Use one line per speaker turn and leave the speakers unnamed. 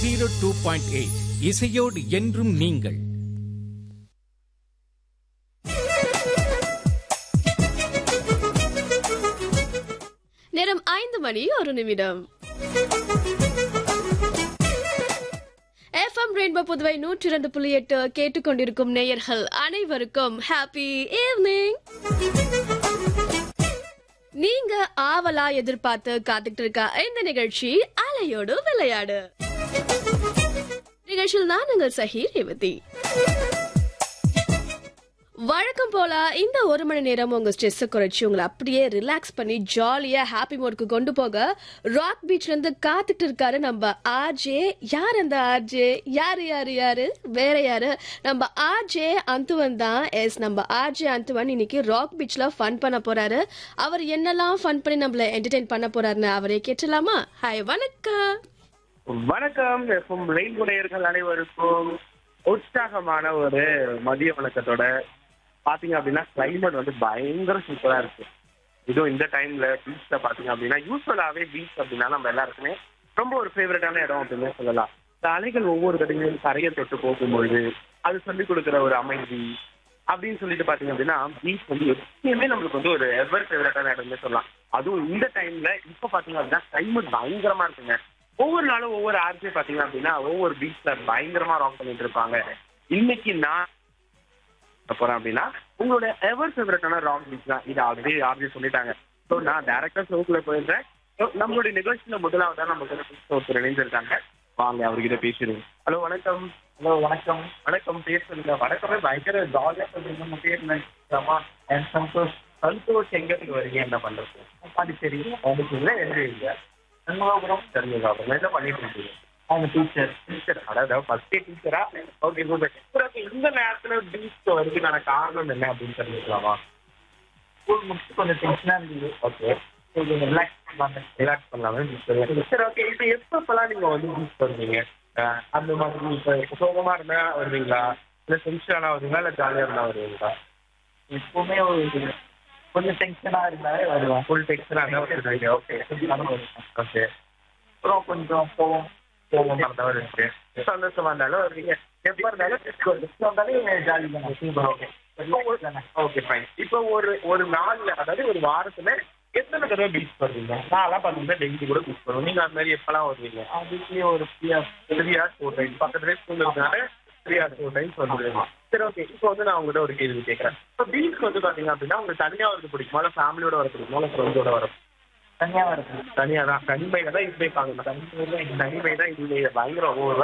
zero two point eight இசையோடு என்றும் நீங்கள்
நேரம் ஐந்து மணி ஒரு நிமிடம் எஃப்எம் ரெயின்போ புதுவை நூற்றி இரண்டு புள்ளி எட்டு கேட்டுக்கொண்டிருக்கும் நேயர்கள் அனைவருக்கும் ஹாப்பி ஈவினிங் நீங்க ஆவலா எதிர்பார்த்து காத்துக்கிட்டு இருக்க இந்த நிகழ்ச்சி அலையோடு விளையாடு நிகழ்ச்சியில் நான் உங்கள் சஹி ரேவதி வழக்கம் போல இந்த ஒரு மணி நேரம் உங்க ஸ்ட்ரெஸ் குறைச்சி உங்களை அப்படியே ரிலாக்ஸ் பண்ணி ஜாலியா ஹாப்பி மோட்க்கு கொண்டு போக ராக் பீச்ல இருந்து காத்துட்டு இருக்காரு நம்ம ஆர்ஜே யார் அந்த ஆர்ஜே யாரு யாரு யாரு வேற யாரு நம்ம ஆர்ஜே அந்துவன் தான் எஸ் நம்ம ஆர்ஜே அந்துவன் இன்னைக்கு ராக் பீச்ல ஃபன் பண்ண போறாரு அவர் என்னெல்லாம் ஃபன் பண்ணி நம்மள என்டர்டெயின் பண்ண போறாருன்னு அவரே கேட்டலாமா ஹாய் வணக்கம்
வணக்கம் எஃப்எம் ரெயின்போ நேயர்கள் அனைவருக்கும் உற்சாகமான ஒரு மதிய வணக்கத்தோட பாத்தீங்க அப்படின்னா கிளைமேட் வந்து பயங்கர சூப்பரா இருக்கு இதுவும் இந்த டைம்ல பீச்ல பாத்தீங்க அப்படின்னா யூஸ்வலாவே பீச் அப்படின்னா நம்ம எல்லாருக்குமே ரொம்ப ஒரு ஃபேவரட்டான இடம் அப்படின்னு சொல்லலாம் இந்த அலைகள் ஒவ்வொரு தடவையும் கரையை தொட்டு போகும்பொழுது அது சொல்லிக் கொடுக்குற ஒரு அமைதி அப்படின்னு சொல்லிட்டு பாத்தீங்க அப்படின்னா பீச் வந்து எப்பயுமே நம்மளுக்கு வந்து ஒரு எவர் ஃபேவரட்டான இடம்னே சொல்லலாம் அதுவும் இந்த டைம்ல இப்ப பாத்தீங்க அப்படின்னா கிளைமேட் பயங்கரமா இருக்குங்க ஒவ்வொரு நாளும் ஒவ்வொரு ஆர்ஜே பாத்தீங்க அப்படின்னா ஒவ்வொரு பீச்ல பயங்கரமா ராக் பண்ணிட்டு இருப்பாங்க இன்னைக்கு நான் சொல்ல போறேன் அப்படின்னா உங்களோட எவர் ஃபேவரட்டான ராக் பீச் தான் இது ஆல்ரெடி ஆர்ஜே சொல்லிட்டாங்க ஸோ நான் டேரக்டா ஷோக்குள்ள போயிருந்தேன் So, நம்மளுடைய நிகழ்ச்சியில முதலாவதா நம்ம கூட ஒருத்தர் இணைஞ்சிருக்காங்க வாங்க அவர்கிட்ட பேசிடுவோம் ஹலோ வணக்கம் ஹலோ வணக்கம் வணக்கம் பேர் சொல்லுங்க வணக்கமே பயங்கர ஜாலியா சொல்றீங்க உங்க பேர் என்ன என் சந்தோஷ் சந்தோஷ் எங்க இருந்து வரீங்க என்ன பண்றது பாண்டிச்சேரி பாண்டிச்சேரியில எங்க இல்லையா சண்முகாபுரம் சண்முகாபுரம் என்ன பண்ணிட்டு இருக்கீங்க அவங்க டீச்சர் டீச்சர் அதாவது ஃபர்ஸ்ட் டீச்சரா ஓகே சூப்பர் ஓகே இந்த நேரத்துல பீச் வருதுக்கான காரணம் என்ன அப்படின்னு தெரிஞ்சுக்கலாமா ஸ்கூல் முடிச்சு கொஞ்சம் டென்ஷனா இருந்தது ஓகே கொஞ்சம் ரிலாக்ஸ் பண்ணலாம் ரிலாக்ஸ் பண்ணலாமே சரி ஓகே இப்போ எப்பப்பெல்லாம் நீங்க வந்து பீச் வருவீங்க அஹ் அந்த மாதிரி இப்போ சோகமா இருந்தா வருவீங்களா இல்ல டென்ஷனா வருவீங்களா இல்ல ஜாலியா இருந்தா வருவீங்களா எப்பவுமே ஒரு கொஞ்சம் டென்ஷனா இருந்தாலே வருவேன் ஃபுல் டென்ஷனா இருந்தா வருவீங்க ஓகே ஓகே அப்புறம் கொஞ்சம் கோவம் கோவம் இருந்தாலும் இருக்கு சந்தோஷமா இருந்தாலும் வருவீங்க எப்ப இருந்தாலும் எப்ப வந்தாலும் ஜாலி தான் ஓகே ஓகே ஃபைன் இப்போ ஒரு ஒரு நாள்ல அதாவது ஒரு வாரத்துல எத்தனை தடவை பீச் வருவீங்க நான்லாம் பார்த்தீங்கன்னா டெய்லி கூட பீச் வருவோம் நீங்க அந்த மாதிரி எப்பெல்லாம் வருவீங்க அதுக்குள்ளே ஒரு three hours three hours four time பக்கத்துலேயே ஸ்கூல் இருக்கனால த்ரீ ஹார்ஸ் ஃபோர் டைம்ஸ் வந்துருங்க சரி ஓகே இப்போ வந்து நான் உங்ககிட்ட ஒரு கேள்வி கேட்கறேன் இப்போ பீச் வந்து பாத்தீங்க அப்படின்னா உங்களுக்கு தனியா வரது பிடிக்குமா இல்லை ஃபேமிலியோட வர பிடிக்குமா இல்லை ஃப்ரெண்ட்ஸோட வர தனியா வரது தனியா தான் தனிமையில தான் இன்வைட் ஆகணும் தனிமையில தனிமை தான் இல்லை பயங்கர ஒவ்வொரு